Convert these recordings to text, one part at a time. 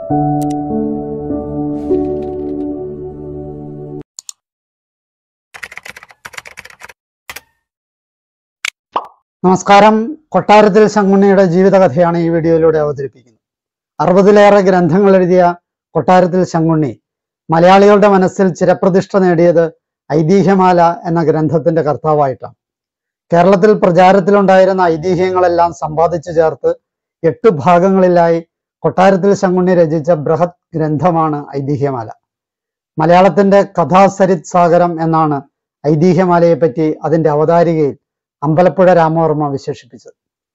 നമസ്കാരം കൊട്ടാരത്തിൽ ശങ്കുണ്ണിയുടെ ജീവിതകഥയാണ് ഈ വീഡിയോയിലൂടെ അവതരിപ്പിക്കുന്നത് അറുപതിലേറെ ഗ്രന്ഥങ്ങൾ എഴുതിയ കൊട്ടാരത്തിൽ ശങ്കുണ്ണി മലയാളികളുടെ മനസ്സിൽ ചിരപ്രതിഷ്ഠ നേടിയത് ഐതിഹ്യമാല എന്ന ഗ്രന്ഥത്തിന്റെ കർത്താവായിട്ടാണ് കേരളത്തിൽ പ്രചാരത്തിലുണ്ടായിരുന്ന ഐതിഹ്യങ്ങളെല്ലാം സമ്പാദിച്ചു ചേർത്ത് എട്ട് ഭാഗങ്ങളിലായി കൊട്ടാരത്തിൽ ശങ്കുണ്ണി രചിച്ച ബൃഹത് ഗ്രന്ഥമാണ് ഐതിഹ്യമാല മലയാളത്തിന്റെ കഥാസരിത് സാഗരം എന്നാണ് ഐതിഹ്യമാലയെപ്പറ്റി അതിന്റെ അവതാരികയിൽ അമ്പലപ്പുഴ രാമവർമ്മ വിശേഷിപ്പിച്ചത്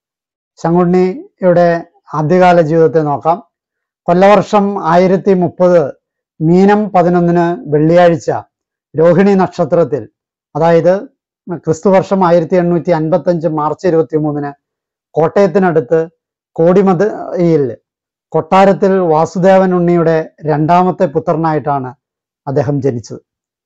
ശങ്കുണ്ണിയുടെ ആദ്യകാല ജീവിതത്തെ നോക്കാം കൊല്ലവർഷം ആയിരത്തി മുപ്പത് മീനം പതിനൊന്നിന് വെള്ളിയാഴ്ച രോഹിണി നക്ഷത്രത്തിൽ അതായത് ക്രിസ്തുവർഷം ആയിരത്തി എണ്ണൂറ്റി അൻപത്തി അഞ്ച് മാർച്ച് ഇരുപത്തി മൂന്നിന് കോട്ടയത്തിനടുത്ത് കോടിമതയിൽ കൊട്ടാരത്തിൽ വാസുദേവൻ ഉണ്ണിയുടെ രണ്ടാമത്തെ പുത്രനായിട്ടാണ് അദ്ദേഹം ജനിച്ചത്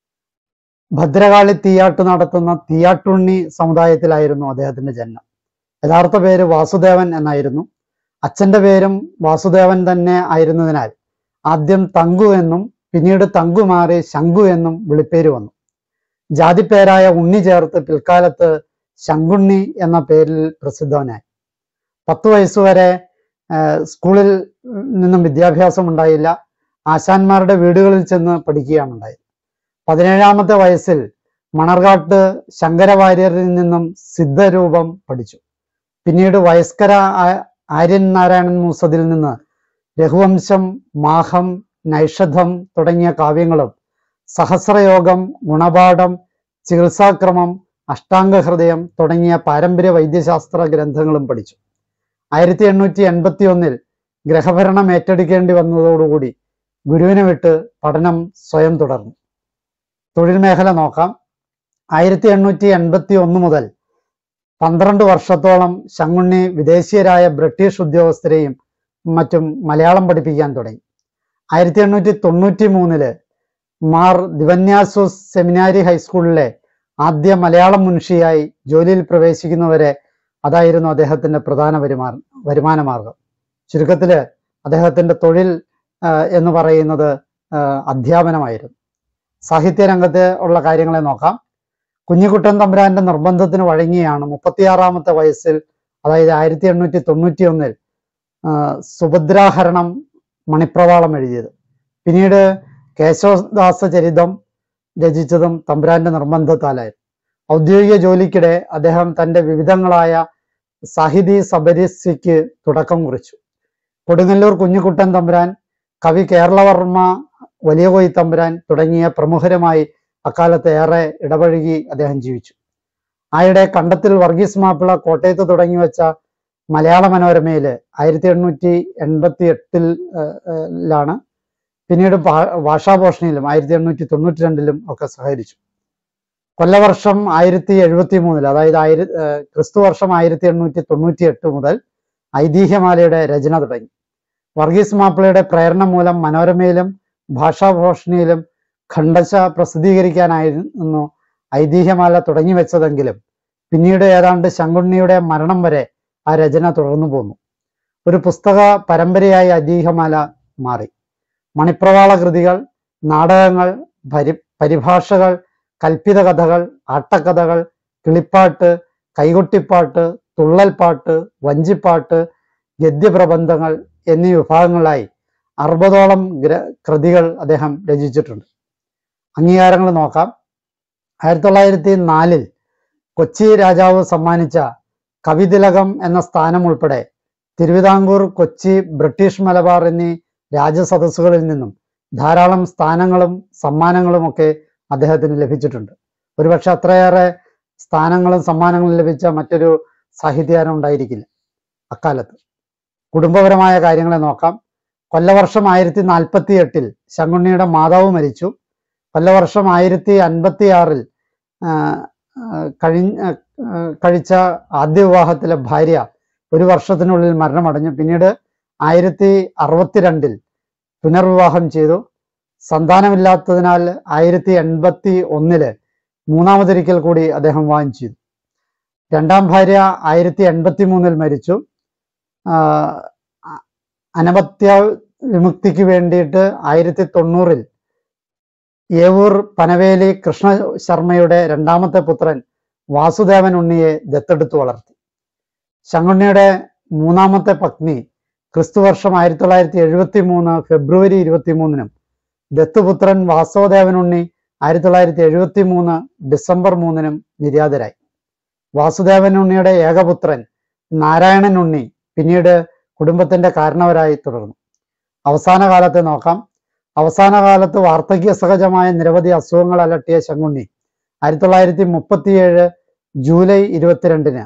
ഭദ്രകാളി തീയാട്ട് നടത്തുന്ന തീയാട്ടുണ്ണി സമുദായത്തിലായിരുന്നു അദ്ദേഹത്തിന്റെ ജന്മം യഥാർത്ഥ പേര് വാസുദേവൻ എന്നായിരുന്നു അച്ഛന്റെ പേരും വാസുദേവൻ തന്നെ ആയിരുന്നതിനാൽ ആദ്യം തങ്കു എന്നും പിന്നീട് തങ്കു മാറി ശങ്കു എന്നും വിളിപ്പേര് വന്നു ജാതിപ്പേരായ ഉണ്ണി ചേർത്ത് പിൽക്കാലത്ത് ശങ്കുണ്ണി എന്ന പേരിൽ പ്രസിദ്ധവനായി പത്തു വയസ്സുവരെ ആഹ്, സ്കൂളിൽ നിന്നും വിദ്യാഭ്യാസം ഉണ്ടായില്ല ആശാന്മാരുടെ വീടുകളിൽ ചെന്ന് പഠിക്കുകയാണ് ഉണ്ടായത് പതിനേഴാമത്തെ വയസ്സിൽ മണർകാട്ട് ശങ്കരവാര്യരിൽ നിന്നും സിദ്ധരൂപം പഠിച്ചു പിന്നീട് വയസ്കര ആ- ആര്യൻ നാരായണൻ മൂസതിൽ നിന്ന് രഘുവംശം മാഹം നൈഷധം തുടങ്ങിയ കാവ്യങ്ങളും സഹസ്രയോഗം ഗുണപാഠം ചികിത്സാക്രമം അഷ്ടാംഗഹൃദയം തുടങ്ങിയ പാരമ്പര്യ വൈദ്യശാസ്ത്ര ഗ്രന്ഥങ്ങളും പഠിച്ചു ആയിരത്തി എണ്ണൂറ്റി എൺപത്തി ഒന്നിൽ ഗ്രഹഭരണം ഏറ്റെടുക്കേണ്ടി വന്നതോടുകൂടി ഗുരുവിനെ വിട്ട് പഠനം സ്വയം തുടർന്നു തൊഴിൽ മേഖല നോക്കാം ആയിരത്തി എണ്ണൂറ്റി എൺപത്തി ഒന്ന് മുതൽ പന്ത്രണ്ട് വർഷത്തോളം ശങ്കുണ്ണി വിദേശീയരായ ബ്രിട്ടീഷ് ഉദ്യോഗസ്ഥരെയും മറ്റും മലയാളം പഠിപ്പിക്കാൻ തുടങ്ങി ആയിരത്തി എണ്ണൂറ്റി തൊണ്ണൂറ്റി മൂന്നില് മാർ ദിവന്യാസോസ് സെമിനാരി ഹൈസ്കൂളിലെ ആദ്യ മലയാളം മുൻഷിയായി ജോലിയിൽ പ്രവേശിക്കുന്നവരെ അതായിരുന്നു അദ്ദേഹത്തിന്റെ പ്രധാന വരുമാന വരുമാന മാർഗം ചുരുക്കത്തില് അദ്ദേഹത്തിന്റെ തൊഴിൽ ആ, എന്ന് പറയുന്നത് ആ, അധ്യാപനമായിരുന്നു സാഹിത്യ രംഗത്ത് ഉള്ള കാര്യങ്ങളെ നോക്കാം കുഞ്ഞിക്കുട്ടൻ തമ്പുരാന്റെ നിർബന്ധത്തിന് വഴങ്ങിയാണ് മുപ്പത്തിയാറാമത്തെ വയസ്സിൽ അതായത് ആയിരത്തി എണ്ണൂറ്റി തൊണ്ണൂറ്റി ഒന്നിൽ സുഭദ്രാഹരണം മണിപ്രവാളം എഴുതിയത് പിന്നീട് കേശവദാസ ചരിതം രചിച്ചതും തമ്പുരാന്റെ നിർബന്ധത്താലായിരുന്നു ഔദ്യോഗിക ജോലിക്കിടെ അദ്ദേഹം തന്റെ വിവിധങ്ങളായ സാഹിതി സബരിസ്യക്ക് തുടക്കം കുറിച്ചു കൊടുങ്ങല്ലൂർ കുഞ്ഞിക്കുട്ടൻ തമ്പുരാൻ കവി കേരളവർമ്മ വലിയ കോയി തമ്പുരാൻ തുടങ്ങിയ പ്രമുഖരുമായി അക്കാലത്ത് ഏറെ ഇടപഴകി അദ്ദേഹം ജീവിച്ചു ആയിടെ കണ്ടത്തിൽ വർഗീസ് മാപ്പിള കോട്ടയത്ത് തുടങ്ങി വെച്ച മലയാള മനോരമയില് ആയിരത്തി എണ്ണൂറ്റി എൺപത്തി എട്ടിൽ ലാണ് പിന്നീട് ഭാ- ഭാഷാഭൂഷണിയിലും ആയിരത്തി എണ്ണൂറ്റി തൊണ്ണൂറ്റി രണ്ടിലും ഒക്കെ സഹകരിച്ചു കൊല്ലവർഷം ആയിരത്തി എഴുപത്തി മൂന്നിൽ അതായത് ആയിര ഏഹ് ക്രിസ്തു വർഷം ആയിരത്തി എണ്ണൂറ്റി തൊണ്ണൂറ്റി എട്ട് മുതൽ ഐതിഹ്യമാലയുടെ രചന തുടങ്ങി വർഗീസ് മാപ്പിളയുടെ പ്രേരണ മൂലം മനോരമയിലും ഭാഷാഭൂഷണിയിലും ഖണ്ഡശ പ്രസിദ്ധീകരിക്കാനായിരുന്നു ഐതിഹ്യമാല തുടങ്ങി വെച്ചതെങ്കിലും പിന്നീട് ഏതാണ്ട് ശങ്കുണ്ണിയുടെ മരണം വരെ ആ രചന തുടർന്നു പോന്നു ഒരു പുസ്തക പരമ്പരയായി ഐതിഹ്യമാല മാറി മണിപ്രവാള കൃതികൾ നാടകങ്ങൾ പരി പരിഭാഷകൾ കൽപ്പിത കഥകൾ ആട്ടക്കഥകൾ കിളിപ്പാട്ട് കൈകൊട്ടിപ്പാട്ട് തുള്ളൽപ്പാട്ട് വഞ്ചിപ്പാട്ട് ഗദ്യപ്രബന്ധങ്ങൾ എന്നീ വിഭാഗങ്ങളായി അറുപതോളം ഗ്ര കൃതികൾ അദ്ദേഹം രചിച്ചിട്ടുണ്ട് അംഗീകാരങ്ങൾ നോക്കാം ആയിരത്തി തൊള്ളായിരത്തി നാലിൽ കൊച്ചി രാജാവ് സമ്മാനിച്ച കവിതിലകം എന്ന സ്ഥാനം ഉൾപ്പെടെ തിരുവിതാംകൂർ കൊച്ചി ബ്രിട്ടീഷ് മലബാർ എന്നീ രാജസദസ്സുകളിൽ നിന്നും ധാരാളം സ്ഥാനങ്ങളും സമ്മാനങ്ങളും ഒക്കെ അദ്ദേഹത്തിന് ലഭിച്ചിട്ടുണ്ട് ഒരുപക്ഷെ അത്രയേറെ സ്ഥാനങ്ങളും സമ്മാനങ്ങളും ലഭിച്ച മറ്റൊരു സാഹിത്യകാരൻ ഉണ്ടായിരിക്കില്ല അക്കാലത്ത് കുടുംബപരമായ കാര്യങ്ങളെ നോക്കാം കൊല്ലവർഷം ആയിരത്തി നാൽപ്പത്തി എട്ടിൽ ശങ്കുണ്ണിയുടെ മാതാവ് മരിച്ചു കൊല്ലവർഷം ആയിരത്തി അൻപത്തി ആറിൽ കഴിഞ്ഞ ആ, കഴിച്ച ആദ്യ വിവാഹത്തിലെ ഭാര്യ ഒരു വർഷത്തിനുള്ളിൽ മരണമടഞ്ഞു പിന്നീട് ആയിരത്തി അറുപത്തിരണ്ടിൽ പുനർവിവാഹം ചെയ്തു സന്താനമില്ലാത്തതിനാൽ ആയിരത്തി എൺപത്തി ഒന്നില് മൂന്നാമതൊരിക്കൽ കൂടി അദ്ദേഹം വിവാഹം ചെയ്തു രണ്ടാം ഭാര്യ ആയിരത്തി എൺപത്തി മൂന്നിൽ മരിച്ചു ആഹ് അ- അനപത്യ വിമുക്തിക്ക് വേണ്ടിയിട്ട് ആയിരത്തി തൊണ്ണൂറിൽ ഏവൂർ പനവേലി കൃഷ്ണ ശർമ്മയുടെ രണ്ടാമത്തെ പുത്രൻ വാസുദേവൻ ഉണ്ണിയെ ദത്തെടുത്തു വളർത്തി ശങ്കുണ്ണിയുടെ മൂന്നാമത്തെ പത്നി ക്രിസ്തുവർഷം ആയിരത്തി തൊള്ളായിരത്തി എഴുപത്തി മൂന്ന് ഫെബ്രുവരി ഇരുപത്തി മൂന്നിനും ദത്തുപുത്രൻ വാസുദേവൻ ഉണ്ണി ആയിരത്തി തൊള്ളായിരത്തി എഴുപത്തി മൂന്ന് ഡിസംബർ മൂന്നിനും നിര്യാതരായി വാസുദേവൻ ഉണ്ണിയുടെ ഏകപുത്രൻ നാരായണൻ ഉണ്ണി പിന്നീട് കുടുംബത്തിന്റെ കാരണവരായി തുടർന്നു അവസാന കാലത്തെ നോക്കാം അവസാന കാലത്ത് വാർദ്ധക്യ സഹജമായ നിരവധി അസുഖങ്ങൾ അലട്ടിയ ശങ്കുണ്ണി ആയിരത്തി തൊള്ളായിരത്തി മുപ്പത്തിയേഴ് ജൂലൈ ഇരുപത്തിരണ്ടിന്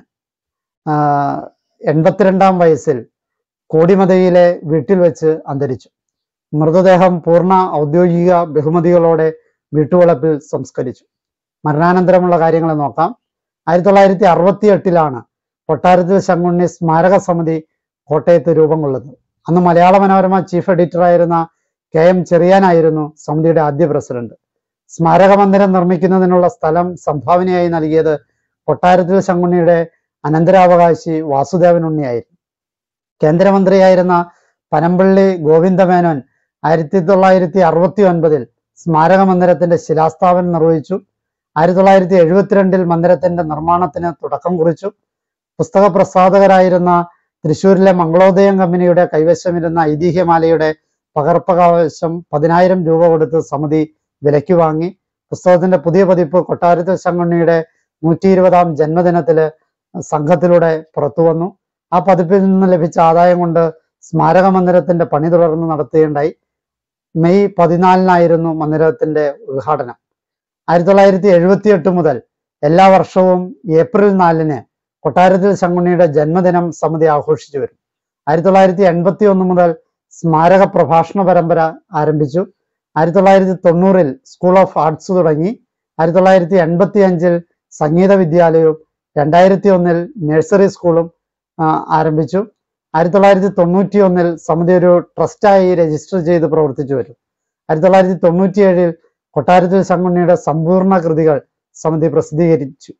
ആ, എൺപത്തിരണ്ടാം വയസ്സിൽ കോടിമതയിലെ വീട്ടിൽ വെച്ച് അന്തരിച്ചു മൃതദേഹം പൂർണ്ണ ഔദ്യോഗിക ബഹുമതികളോടെ വീട്ടുവളപ്പിൽ സംസ്കരിച്ചു മരണാനന്തരമുള്ള കാര്യങ്ങൾ നോക്കാം ആയിരത്തി തൊള്ളായിരത്തി അറുപത്തി എട്ടിലാണ് കൊട്ടാരത്തിൽ ശങ്കുണ്ണി സ്മാരക സമിതി കോട്ടയത്ത് രൂപം കൊള്ളുന്നത് അന്ന് മലയാള മനോരമ ചീഫ് എഡിറ്ററായിരുന്ന കെ എം ചെറിയാനായിരുന്നു സമിതിയുടെ ആദ്യ പ്രസിഡന്റ് സ്മാരക മന്ദിരം നിർമ്മിക്കുന്നതിനുള്ള സ്ഥലം സംഭാവനയായി നൽകിയത് കൊട്ടാരത്തിൽ ശങ്കുണ്ണിയുടെ അനന്തരാവകാശി വാസുദേവൻ ഉണ്ണിയായിരുന്നു കേന്ദ്രമന്ത്രിയായിരുന്ന പനമ്പള്ളി ഗോവിന്ദമേനോൻ ആയിരത്തി തൊള്ളായിരത്തി അറുപത്തി ഒൻപതിൽ സ്മാരക മന്ദിരത്തിന്റെ ശിലാസ്ഥാപനം നിർവഹിച്ചു ആയിരത്തി തൊള്ളായിരത്തി എഴുപത്തിരണ്ടിൽ മന്ദിരത്തിന്റെ നിർമ്മാണത്തിന് തുടക്കം കുറിച്ചു പുസ്തക പ്രസാധകരായിരുന്ന തൃശൂരിലെ മംഗളോദയം കമ്പനിയുടെ കൈവശമിരുന്ന ഐതിഹ്യമാലയുടെ പകർപ്പകാവശം പതിനായിരം രൂപ കൊടുത്ത് സമിതി വിലയ്ക്ക് വാങ്ങി പുസ്തകത്തിന്റെ പുതിയ പതിപ്പ് കൊട്ടാരത്തിൽ ശങ്കുണ്ണിയുടെ നൂറ്റി ഇരുപതാം ജന്മദിനത്തില് സംഘത്തിലൂടെ പുറത്തു വന്നു ആ പതിപ്പിൽ നിന്ന് ലഭിച്ച ആദായം കൊണ്ട് സ്മാരക മന്ദിരത്തിന്റെ പണി തുടർന്ന് നടത്തുകയുണ്ടായി മെയ് പതിനാലിനായിരുന്നു മന്ദിരത്തിന്റെ ഉദ്ഘാടനം ആയിരത്തി തൊള്ളായിരത്തി എഴുപത്തി എട്ട് മുതൽ എല്ലാ വർഷവും ഏപ്രിൽ നാലിന് കൊട്ടാരത്തിൽ ശങ്കുണ്ണിയുടെ ജന്മദിനം സമിതി ആഘോഷിച്ചു വരും ആയിരത്തി തൊള്ളായിരത്തി എൺപത്തി ഒന്ന് മുതൽ സ്മാരക പ്രഭാഷണ പരമ്പര ആരംഭിച്ചു ആയിരത്തി തൊള്ളായിരത്തി തൊണ്ണൂറിൽ സ്കൂൾ ഓഫ് ആർട്സ് തുടങ്ങി ആയിരത്തി തൊള്ളായിരത്തി എൺപത്തി അഞ്ചിൽ സംഗീത വിദ്യാലയവും രണ്ടായിരത്തി ഒന്നിൽ നഴ്സറി സ്കൂളും ആ, ആരംഭിച്ചു ആയിരത്തി തൊള്ളായിരത്തി തൊണ്ണൂറ്റി ഒന്നിൽ സമിതി ഒരു ട്രസ്റ്റായി രജിസ്റ്റർ ചെയ്ത് പ്രവർത്തിച്ചു വരും ആയിരത്തി തൊള്ളായിരത്തി തൊണ്ണൂറ്റിയേഴിൽ കൊട്ടാരത്തിൽ ശങ്കുണ്ണിയുടെ സമ്പൂർണ്ണ കൃതികൾ സമിതി പ്രസിദ്ധീകരിച്ചു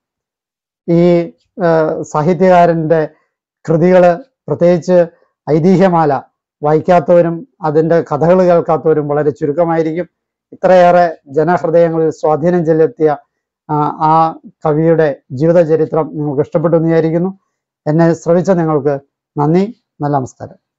ഈ ആ, സാഹിത്യകാരന്റെ കൃതികള് പ്രത്യേകിച്ച് ഐതിഹ്യമാല വായിക്കാത്തവരും അതിന്റെ കഥകൾ കേൾക്കാത്തവരും വളരെ ചുരുക്കമായിരിക്കും ഇത്രയേറെ ജനഹൃദയങ്ങളിൽ സ്വാധീനം ചെലുത്തിയ ആ, ആ കവിയുടെ ജീവിതചരിത്രം നിങ്ങൾക്ക് ഇഷ്ടപ്പെട്ടു എന്ന് വിചാരിക്കുന്നു എന്നെ ശ്രവിച്ച നിങ്ങൾക്ക് നന്ദി നല്ല നമസ്കാരം